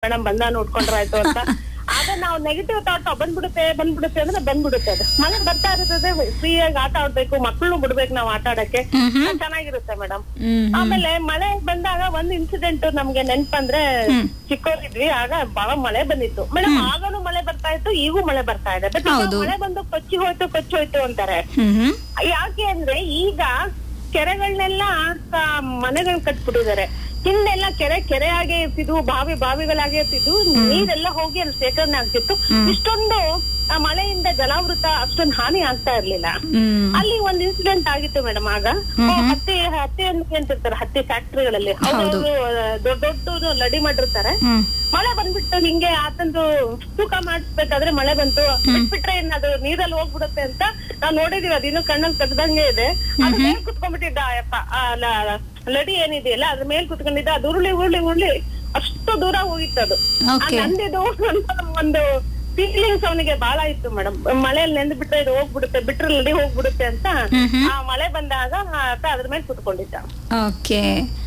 Madam ಬಂದ ನೋಡ್ಕೊಂಡ್ರಾಯ್ತು ಅಂತ ಆಗ ನಾವು ನೆಗೆಟಿವ್ ಥಾಟ್ ಬಂದ್ಬಿಡುತ್ತೆ ಬಂದ್ಬಿಡುತ್ತೆ ಅಂದ್ರೆ ಬಂದ್ಬಿಡುತ್ತೆ ಅದು ಮಳೆ ಬರ್ತಾ ಇರ್ತದೆ ಫ್ರೀ ಆಗಿ ಆಟ ಆಡ್ಬೇಕು ಮಕ್ಕಳು ಬಿಡ್ಬೇಕು ನಾವು ಆಟ ಆಡಕ್ಕೆ ಚೆನ್ನಾಗಿರುತ್ತೆ ಮೇಡಮ್ ಹ್ಮ್ ಆಮೇಲೆ ಮಳೆ ಬಂದಾಗ ಒಂದ್ ಇನ್ಸಿಡೆಂಟ್ ನಮ್ಗೆ ನೆನ್ಪಂದ್ರೆ ಚಿಕ್ಕವರಿದ್ವಿ ಆಗ ಬಹಳ ಮಳೆ ಬಂದಿತ್ತು ಮೇಡಮ್ ಆಗನೂ ಮಳೆ ಬರ್ತಾ ಇತ್ತು ಈಗೂ ಮಳೆ ಬರ್ತಾ ಇದೆ But ಈಗ ಹೌದು. ಮಳೆ ಬಂದು ಕೊಚ್ಚಿ ಹೋಯ್ತು ಕೊಚ್ಚಿ ಹೋಯ್ತು ಅಂತಾರೆ ಹ್ಮ್ ಹ್ಮ್ ಯಾಕೆ ಅಂದ್ರೆ ಈಗ ಕೆರೆಗಳನ್ನೆಲ್ಲ ಮನೆಗಳು ಕಟ್ಬಿಟ್ಟಿದ್ದಾರೆ ಹಿಂದೆಲ್ಲ ಕೆರೆ ಕೆರೆ ಆಗೇ ಇರ್ತಿದ್ವು ಬಾವಿ ಬಾವಿಗಳಾಗೆ ಇರ್ತಿದ್ವು ನೀರೆಲ್ಲ ಹೋಗಿ ಅಲ್ಲಿ ಶೇಖರಣೆ ಆಗ್ತಿತ್ತು ಇಷ್ಟೊಂದು ಆ ಮಳೆಯಿಂದ ಜಲಾವೃತ ಅಷ್ಟೊಂದು ಹಾನಿ ಆಗ್ತಾ ಇರ್ಲಿಲ್ಲ ಹ್ಮ್ ಅಲ್ಲಿ ಒಂದ್ ಇನ್ಸಿಡೆಂಟ್ ಆಗಿತ್ತು ಮೇಡಮ್ ಆಗ ಓ, ಹತ್ತಿ ಹತ್ತಿ ಅಂತಿರ್ತಾರೆ ಹತ್ತಿ ಫ್ಯಾಕ್ಟ್ರಿಗಳಲ್ಲಿ ಅವರು ದೊಡ್ಡ ದೊಡ್ಡ ಲಡಿ ಮಾಡಿರ್ತಾರೆ ಹ್ಮ್ ಮಳೆ ಬಂದ್ಬಿಟ್ಟು ಹಿಂಗೆ ಆತಂದು ತೂಕ ಮಾಡಿಸ್ಬೇಕಾದ್ರೆ ಮಳೆ ಬಂತು ಬಿಟ್ಬಿಟ್ರೆ ಇನ್ನ ಅದು ನೀರಲ್ಲಿ ಹೋಗ್ಬಿಡುತ್ತೆ ಅಂತ ನಾವ್ ನೋಡಿದೀವಿ ಅದಿನ್ನು ಕಣ್ಣಲ್ಲಿ ಕಟ್ಟದಂಗೆ ಇದೆ ಅದ್ರ ಮೇಲ್ ಕುತ್ಕೊಂಡ್ಬಿಟ್ಟಿದ್ದ ಯಪ್ಪ ಆ ಲ- ಲಡಿ ಏನಿದೆಯಲ್ಲ ಅದ್ರ ಮೇಲ್ ಕುತ್ಕೊಂಡಿದ್ದ ಅದು ಉರುಳಿ ಉರುಳಿ ಉರುಳಿ ಅಷ್ಟು ದೂರ ಹೋಗಿತ್ತು ಅದು ಆ ಓಕೆ ನಂದಿದು ಅಂತ ಒಂದು ಫೀಲಿಂಗ್ಸ್ ಅವನಿಗೆ ಬಹಳ ಇತ್ತು ಮೇಡಮ್ ಮಳೆಯಲ್ಲಿ ನೆಂದ್ ಬಿಟ್ರೆ ಇದು ಹೋಗ್ಬಿಡುತ್ತೆ ಬಿಟ್ರೆ ಲಡಿ ಹೋಗ್ಬಿಡುತ್ತೆ ಅಂತ ಆ ಮಳೆ ಬಂದಾಗ ಆತ ಅದ್ರ ಮೇಲೆ ಕುತ್ಕೊಂಡಿದ್ದ ಓಕೆ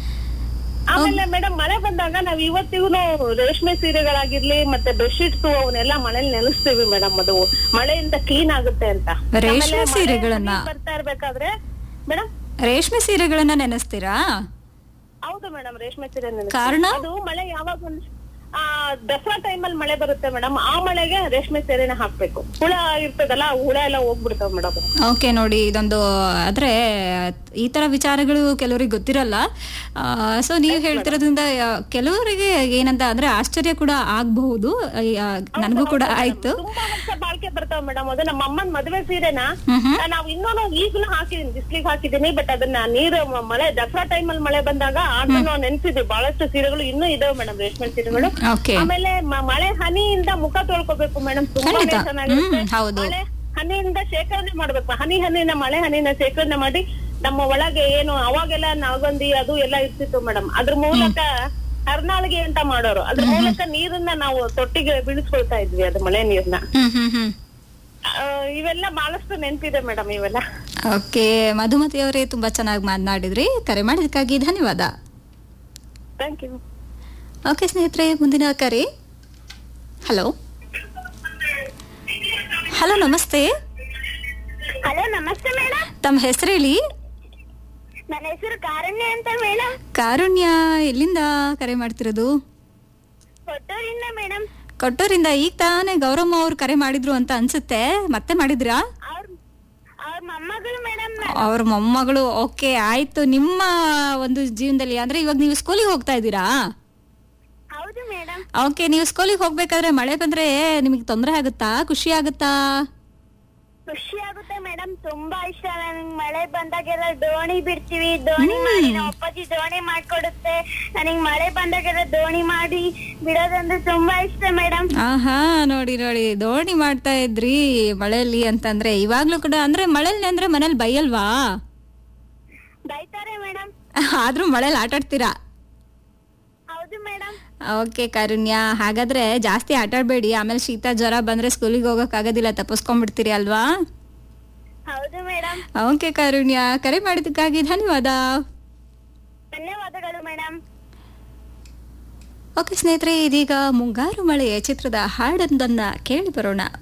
ಆಮೇಲೆ ಮೇಡಮ್ ಮಳೆ ಬಂದಾಗ ನಾವ್ ಇವತ್ತಿಗೂ ರೇಷ್ಮೆ ಸೀರೆಗಳಾಗಿರ್ಲಿ ಮತ್ತೆ ಬೆಡ್ಶೀಟ್ಸ್ ಅವನ್ನೆಲ್ಲ ಮನೇಲಿ ನೆನೆಸ್ತೀವಿ ಮೇಡಮ್ ಅದು ಮಳೆಯಿಂದ ಕ್ಲೀನ್ ಆಗುತ್ತೆ ಅಂತ ರೇಷ್ಮೆ ಆಮೇಲೆ ಮಳೆ ಸೀರೆಗಳನ್ನ? ಹನಿ ಬರ್ತಾ ಇರ್ಬೇಕಾದ್ರೆ ಮೇಡಮ್ ರೇಷ್ಮೆ ಸೀರೆಗಳನ್ನ ನೆನೆಸ್ತೀರಾ ಹೌದು ಮೇಡಮ್ ರೇಷ್ಮೆ ಸೀರೆ ನೆನೆಸ್ತೀವಿ. ಕಾರಣ? ಅದು ಮಳೆ ಯಾವಾಗ ಒಂದ್- ಆ ದಸರಾ ಟೈಮಲ್ಲಿ ಮಳೆ ಬರುತ್ತೆ ಮೇಡಮ್ ಆ ಮಳೆಗೆ ರೇಷ್ಮೆ ಸೀರೆನ ಹಾಕ್ಬೇಕು ಹುಳ ಇರ್ತದಲ್ಲ ಆ ಹುಳ ಎಲ್ಲ ಹೋಗ್ಬಿಡ್ತಾವ ಮೇಡಮ್ ಓಕೆ ನೋಡಿ ಇದೊಂದು ಆದ್ರೆ ಈ ತರ ವಿಚಾರಗಳು ಕೆಲವರಿಗೆ ಗೊತ್ತಿರಲ್ಲ ಸೊ ನೀವು ಹೇಳ್ತಿರೋದ್ರಿಂದ ಆ, ಕೆಲವರಿಗೆ ಏನಂತ ಅಂದ್ರೆ ಆಶ್ಚರ್ಯ ಕೂಡ ಆಗಬಹುದು ನನಗೂ ಕೂಡ ಆಯ್ತು ತುಂಬಾ ವರ್ಷ ಬಾಳ್ಕೆ ಬರ್ತಾವ ಮೇಡಮ್ ಅದು ನಮ್ಮ ಅಮ್ಮನ್ ಮದುವೆ ಸೀರೆನ ಹ್ಮ್ ಹ್ಮ್ ಆ, ನಾವ್ ಇನ್ನೂ ಈಗಲೂ ಹಾಕಿದೀನಿ ಬಿಸ್ಲಿಗೆ ಹಾಕಿದೀನಿ ಬಟ್ ಅದನ್ನ ನೀರು ಮ- ಮಳೆ ದಸರಾ ಟೈಮ್ ಅಲ್ಲಿ ಮಳೆ ಬಂದಾಗ ಅದನ್ನ ನೆನ್ಸಿದ್ವಿ ಬಹಳಷ್ಟು ಸೀರೆಗಳು ಇನ್ನೂ ಇದಾವೆ ಮೇಡಮ್ ರೇಷ್ಮೆ ಸೀರೆಗಳು ಓಕೆ ಆಮೇಲೆ ಮ- ಮಳೆ ಹನಿಯಿಂದ ಮುಖ ತೊಳ್ಕೊಬೇಕು ಮೇಡಮ್ ತುಂಬಾನೇ ಖಂಡಿತ. ಚೆನ್ನಾಗಿರುತ್ತೆ ಹ್ಮ್, ಹೌದು. ಮಳೆ ಹನಿಯಿಂದ ಶೇಖರಣೆ ಮಾಡ್ಬೇಕು ಹನಿ ಹನಿನ ಮಳೆ ಹನಿನ ಶೇಖರಣೆ ಮಾಡಿ ನಮ್ಮ ಒಳಗೆ ಏನು ಅವಾಗೆಲ್ಲ ನಾಗಂದಿ ಅದು ಎಲ್ಲ ಇರ್ತಿತ್ತು ಮೇಡಮ್ ಅದ್ರ ಮೂಲಕ ಹರ್ನಾಳಿಗೆ ಅಂತ ಮಾಡೋರು ಅದ್ರ ಮೂಲಕ ನೀರನ್ನ ನಾವು ತೊಟ್ಟಿಗೆ ಬೀಳಿಸ್ಕೊಳ್ತಾ ಇದ್ವಿ ಅದು ಮಳೆ ನೀರ್ನ ಹ್ಮ್ ಹ್ಮ್ ಹ್ಮ್ ಆ, ಇವೆಲ್ಲ ಬಹಳಷ್ಟು ನೆನ್ಪಿದೆ ಮೇಡಮ್ ಇವೆಲ್ಲ ಓಕೆ ಮಧುಮತಿ ಅವರೇ ತುಂಬಾ ಚೆನ್ನಾಗಿ ಮಾತನಾಡಿದ್ರಿ ಕರೆ ಮಾಡಿದಕ್ಕಾಗಿ ಧನ್ಯವಾದ ಥ್ಯಾಂಕ್ ಯು ಓಕೆ ಸ್ನೇಹಿತರೆ ಮುಂದಿನ ಕರೆ ಹಲೋ ಹಲೋ ನಮಸ್ತೆ ಹಲೋ ನಮಸ್ತೆ ಮೇಡಮ್ ತಮ್ಮ ಹೆಸರು ಹೇಳಿ ನನ್ನ ಹೆಸರು ಕಾರಣ್ಯ ಅಂತ ಮೇಡಮ್ ಕಾರುಣ್ಯ ಎಲ್ಲಿಂದ ಕರೆ ಮಾಡ್ತಿರೋದು ಕೊಟ್ಟೂರಿಂದ ಮೇಡಮ್ ಕೊಟ್ಟೂರಿಂದ ಈಗ ತಾನೇ ಗೌರಮ್ಮ ಅವ್ರು ಕರೆ ಮಾಡಿದ್ರು ಅಂತ ಅನ್ಸುತ್ತೆ ಮತ್ತೆ ಮಾಡಿದ್ರಾ ಅವ್ರ ಅವ್ರ ಮೊಮ್ಮಗಳು ಮೇಡಮ್ ಅವ್ರ ಮೊಮ್ಮಗಳು ಓಕೆ ಆಯ್ತು ನಿಮ್ಮ ಒಂದು ಜೀವನದಲ್ಲಿ ಅಂದ್ರೆ ಇವಾಗ ನೀವು ಸ್ಕೂಲಿಗೆ ಹೋಗ್ತಾ ಇದ್ದೀರಾ ಹೌದು ಮೇಡಮ್ ಓಕೆ ನೀವು ಸ್ಕೂಲಿಗೆ ಹೋಗ್ಬೇಕಾದ್ರೆ ಮಳೆ ಬಂದ್ರೆ ನಿಮಗೆ ತೊಂದರೆ ಆಗುತ್ತಾ ಖುಷಿ ಆಗುತ್ತಾ ಖುಷಿ ಆಗುತ್ತೆ ಮೇಡಮ್ ತುಂಬಾ ಇಷ್ಟ ನನಗ್ ಮಳೆ ಬಂದಾಗೆಲ್ಲ ದೋಣಿ ಬಿಡ್ತೀವಿ ದೋಣಿ ಮಾಡಿ ನಮ್ಮ ಅಪ್ಪಾಜಿ ದೋಣಿ ಮಾಡ್ಕೊಡುತ್ತೆ ನನಗ್ ಮಳೆ ಬಂದಾಗೆಲ್ಲ ದೋಣಿ ಮಾಡಿ ಬಿಡೋದಂದ್ರೆ ತುಂಬಾ ಇಷ್ಟ ಮೇಡಮ್ ಆಹಾ ನೋಡಿ ನೋಡಿ ದೋಣಿ ಮಾಡ್ತಾ ಇದ್ರಿ ಮಳೆಯಲ್ಲಿ ಅಂತಂದ್ರೆ ಇವಾಗ್ಲೂ ಕೂಡ ಅಂದ್ರೆ ಮಳೆಯಲ್ಲಿ ಅಂದ್ರೆ ಮನೇಲಿ ಬೈಯಲ್ವಾ ಬೈತಾರೆ ಮೇಡಮ್ ಆದ್ರೂ ಮಳೆಯಲ್ಲಿ ಆಟ ಆಡ್ತೀರಾ ಹೌದು ಮೇಡಮ್ ಓಕೆ ಕಾರುಣ್ಯ ಹಾಗಾದ್ರೆ ಜಾಸ್ತಿ ಆಟ ಆಡ್ಬೇಡಿ ಆಮೇಲೆ ಶೀತ ಜ್ವರ ಬಂದ್ರೆ ಸ್ಕೂಲಿಗೆ ಹೋಗಕ್ ಆಗೋದಿಲ್ಲ ತಪ್ಪಿಸ್ಕೊಂಡ್ಬಿಡ್ತೀರಿ ಅಲ್ವಾ ಹೌದು ಮೇಡಮ್ ಓಕೆ ಕಾರುಣ್ಯ ಕರೆ ಮಾಡಿದ್ದಕ್ಕಾಗಿ ಧನ್ಯವಾದ ಧನ್ಯವಾದಗಳು ಮೇಡಮ್ ಓಕೆ ಸ್ನೇಹಿತರೆ ಇದೀಗ ಮುಂಗಾರು ಮಳೆಯ ಚಿತ್ರದ ಹಾಡೊಂದನ್ನ ಕೇಳಿ ಬರೋಣ